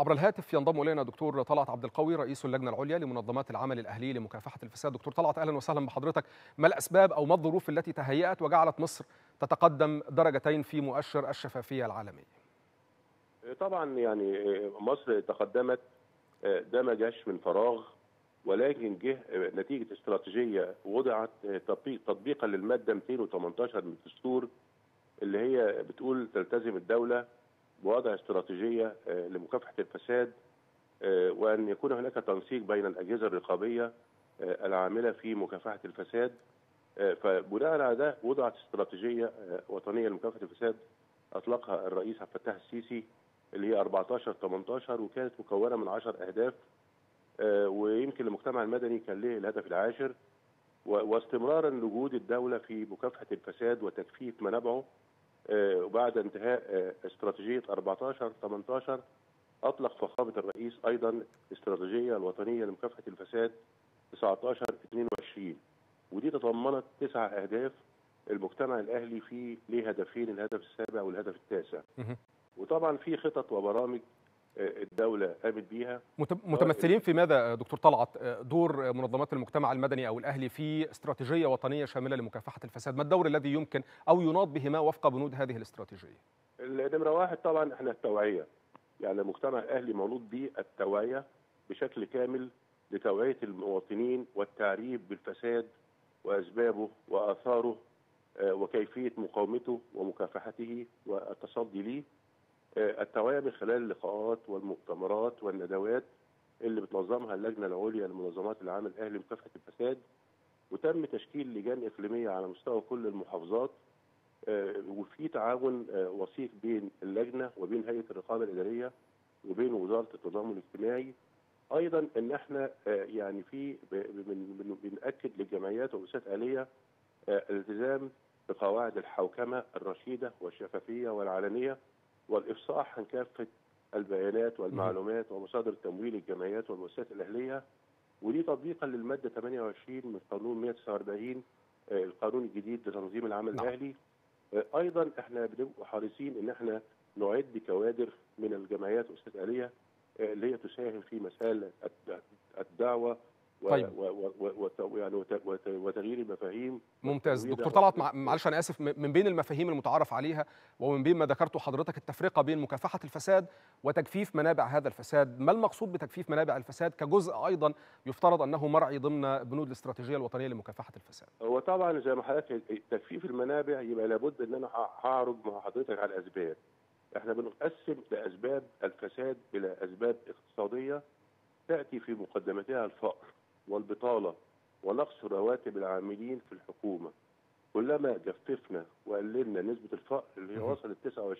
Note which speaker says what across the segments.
Speaker 1: عبر الهاتف ينضم الينا دكتور طلعت عبد القوي رئيس اللجنه العليا لمنظمات العمل الاهلي لمكافحه الفساد دكتور طلعت اهلا وسهلا بحضرتك ما الاسباب او ما الظروف التي تهيأت وجعلت مصر تتقدم درجتين في مؤشر الشفافيه العالمي
Speaker 2: طبعا يعني مصر تقدمت ده ما جاش من فراغ ولكن جه نتيجه استراتيجيه وضعت تطبيقا للماده 218 من الدستور اللي هي بتقول تلتزم الدوله بوضع استراتيجيه لمكافحه الفساد وان يكون هناك تنسيق بين الاجهزه الرقابيه العامله في مكافحه الفساد فبناء على ده وضعت استراتيجيه وطنيه لمكافحه الفساد اطلقها الرئيس عبد الفتاح السيسي اللي هي 14 18 وكانت مكونه من 10 اهداف ويمكن المجتمع المدني كان له الهدف العاشر واستمرارا لوجود الدوله في مكافحه الفساد وتكفيف منابعه وبعد انتهاء استراتيجيه 14 18 اطلق فخامه الرئيس ايضا الاستراتيجيه الوطنيه لمكافحه الفساد 19 22 ودي تضمنت تسع اهداف المجتمع الاهلي فيه ليه هدفين الهدف السابع والهدف التاسع وطبعا في خطط وبرامج الدوله قامت بيها
Speaker 1: متمثلين في ماذا دكتور طلعت دور منظمات المجتمع المدني او الاهلي في استراتيجيه وطنيه شامله لمكافحه الفساد ما الدور الذي يمكن او يناض بهما وفق بنود هذه الاستراتيجيه
Speaker 2: نمره واحد طبعا احنا التوعيه يعني المجتمع الاهلي مولود بالتوعيه بشكل كامل لتوعيه المواطنين والتعريف بالفساد واسبابه واثاره وكيفيه مقاومته ومكافحته والتصدي ليه التوعية من خلال اللقاءات والمؤتمرات والندوات اللي بتنظمها اللجنة العليا لمنظمات العمل الأهلي لمكافحة الفساد وتم تشكيل لجان إقليمية على مستوى كل المحافظات وفي تعاون وثيق بين اللجنة وبين هيئة الرقابة الإدارية وبين وزارة التضامن الاجتماعي أيضا إن إحنا يعني في بنأكد للجمعيات والمؤسسات الآلية الالتزام بقواعد الحوكمة الرشيدة والشفافية والعلنية والافصاح عن كافه البيانات والمعلومات ومصادر التمويل للجمعيات والمؤسسات الاهليه ودي تطبيقا للماده 28 من قانون 149 القانون الجديد لتنظيم العمل نعم. الاهلي ايضا احنا بنبقى حريصين ان احنا نعد كوادر من الجمعيات والمؤسسات الاهليه اللي هي تساهم في مسائل الدعوه
Speaker 1: طيب.
Speaker 2: يعني وتغيير المفاهيم
Speaker 1: ممتاز دكتور طلعت معلش انا اسف من بين المفاهيم المتعارف عليها ومن بين ما ذكرته حضرتك التفرقه بين مكافحه الفساد وتجفيف منابع هذا الفساد ما المقصود بتجفيف منابع الفساد كجزء ايضا يفترض انه مرعي ضمن بنود الاستراتيجيه الوطنيه لمكافحه الفساد
Speaker 2: هو طبعا زي ما حضرتك تجفيف المنابع يبقى لابد ان انا هعرض مع حضرتك على الاسباب احنا بنقسم لاسباب الفساد الى اسباب اقتصاديه تاتي في مقدمتها الفقر والبطالة ونقص رواتب العاملين في الحكومة كلما جففنا وقللنا نسبة الفقر اللي هي وصلت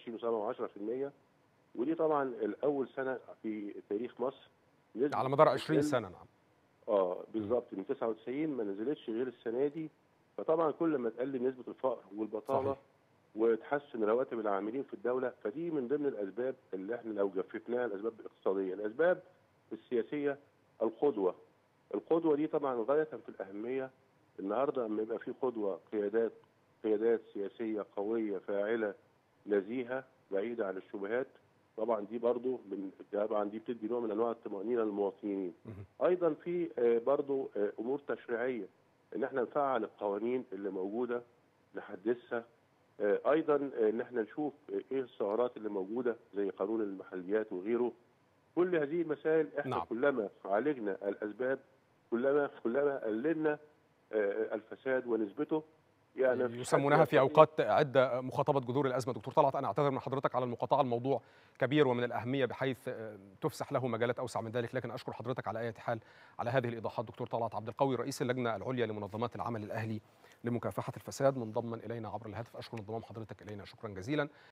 Speaker 2: 29.7% ودي طبعا الأول سنة في تاريخ مصر
Speaker 1: على مدار 20 سنة نعم
Speaker 2: اه بالظبط من 99 ما نزلتش غير السنة دي فطبعا كل ما تقلل نسبة الفقر والبطالة صحيح. وتحسن رواتب العاملين في الدولة فدي من ضمن الأسباب اللي احنا لو جففناها الأسباب الاقتصادية الأسباب السياسية القدوة القدوه دي طبعا غايه في الاهميه النهارده لما يبقى في قدوه قيادات قيادات سياسيه قويه فاعله نزيهه بعيده عن الشبهات طبعا دي برضو من طبعا دي بتدي نوع من انواع الطمانينه للمواطنين ايضا في برضو امور تشريعيه ان احنا نفعل القوانين اللي موجوده نحدثها ايضا ان احنا نشوف ايه الثغرات اللي موجوده زي قانون المحليات وغيره كل هذه المسائل احنا نعم. كلما عالجنا الاسباب كلما كلما قللنا الفساد ونسبته
Speaker 1: يعني يسمونها في اوقات عده مخاطبه جذور الازمه دكتور طلعت انا اعتذر من حضرتك على المقاطعه الموضوع كبير ومن الاهميه بحيث تفسح له مجالات اوسع من ذلك لكن اشكر حضرتك على اي حال على هذه الايضاحات دكتور طلعت عبد القوي رئيس اللجنه العليا لمنظمات العمل الاهلي لمكافحه الفساد منضما الينا عبر الهاتف اشكر انضمام حضرتك الينا شكرا جزيلا